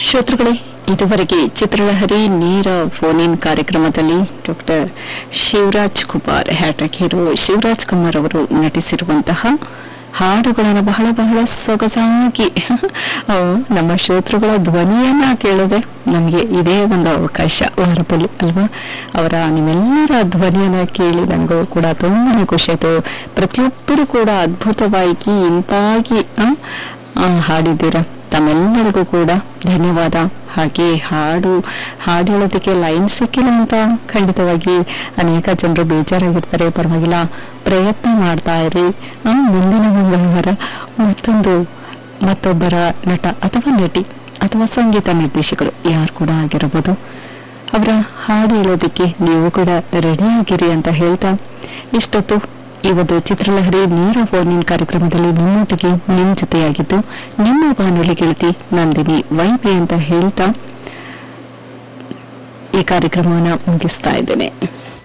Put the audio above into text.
ಶ್ರೋತೃಗಳೇ ಇದುವರೆಗೆ ಚಿತ್ರಲಹರಿ ನೇರ ಫೋನ್ ಇನ್ ಕಾರ್ಯಕ್ರಮದಲ್ಲಿ doctor Shivaraj Kumar hat trick hero Shivaraj Kumar ಅವರು ನಟಿಸಿರುವಂತಹ ಹಾಡುಗಳನ್ನು ಬಹಳ ಬಹಳ ಸೊಗಸಾಗಿ ಆ, ನಮ್ಮ ಶ್ರೋತೃಗಳ ಧ್ವನಿಯನ್ನ ಕೇಳದೆ ನಮಗೆ ಇದೇ ಒಂದು ಅವಕಾಶ ವಾರದಲ್ಲಿ ಅಲ್ವಾ ಅವರ ನಿಮ್ಮೆಲ್ಲರ ಧ್ವನಿಯನ್ನ ಕೇಳಿ ನನಗೂ ಕೂಡ ತುಂಬಾನೇ ಖುಷಿ ಆಯ್ತು ಪ್ರತಿಯೊಬ್ಬರು ಕೂಡ ಅದ್ಭುತವಾಗಿ ಇಂಪಾಗಿ ಆ, ಆ, ಹಾಡಿದ್ದೀರಾ ತಮ್ಮೆಲ್ಲರಿಗೂ ಕೂಡ ಧನ್ಯವಾದ ಹಾಗೆ ಹಾಡು ಹಾಡು ಹೇಳೋದಕ್ಕೆ ಲೈನ್ ಸಿಕ್ಕಿಲ್ಲ ಅಂತ ಖಂಡಿತವಾಗಿ ಅನೇಕ ಜನರು ಬೇಜಾರಾಗಿರ್ತಾರೆ ಪರವಾಗಿಲ್ಲ ಪ್ರಯತ್ನ ಮಾಡ್ತಾ ಇರಿ ಆ, ಮುಂದಿನ ಮಂಗಳವಾರ ಮತ್ತೊಂದು ಮತ್ತೊಬ್ಬರ ನಟ ಅಥವಾ ನಟಿ ಅಥವಾ ಸಂಗೀತ ನಿರ್ದೇಶಕರು ಯಾರು ಕೂಡ ಆಗಿರಬಹುದು ಅವರ ಹಾಡು ಹೇಳೋದಕ್ಕೆ ನೀವು ಕೂಡ ರೆಡಿಯಾಗಿರಿ ಅಂತ ಹೇಳ್ತಾ ಇಷ್ಟೊತ್ತು ಈ ಒಂದು ಚಿತ್ರಲಹರಿ ನೇರ ಫೋನ್ ಇನ್ ಕಾರ್ಯಕ್ರಮದಲ್ಲಿ ನಿಮ್ಮೊಟ್ಟಿಗೆ ನಿಮ್ಮ ಜೊತೆಯಾಗಿದ್ದು ನಿಮ್ಮ ಬಾನುಲಿ ಗೆಳತಿ ನಂದಿನಿ ವೈಬೆ ಅಂತ ಹೇಳ್ತಾ ಈ ಕಾರ್ಯಕ್ರಮವನ್ನು ಮುಗಿಸ್ತಾ ಇದ್ದೇನೆ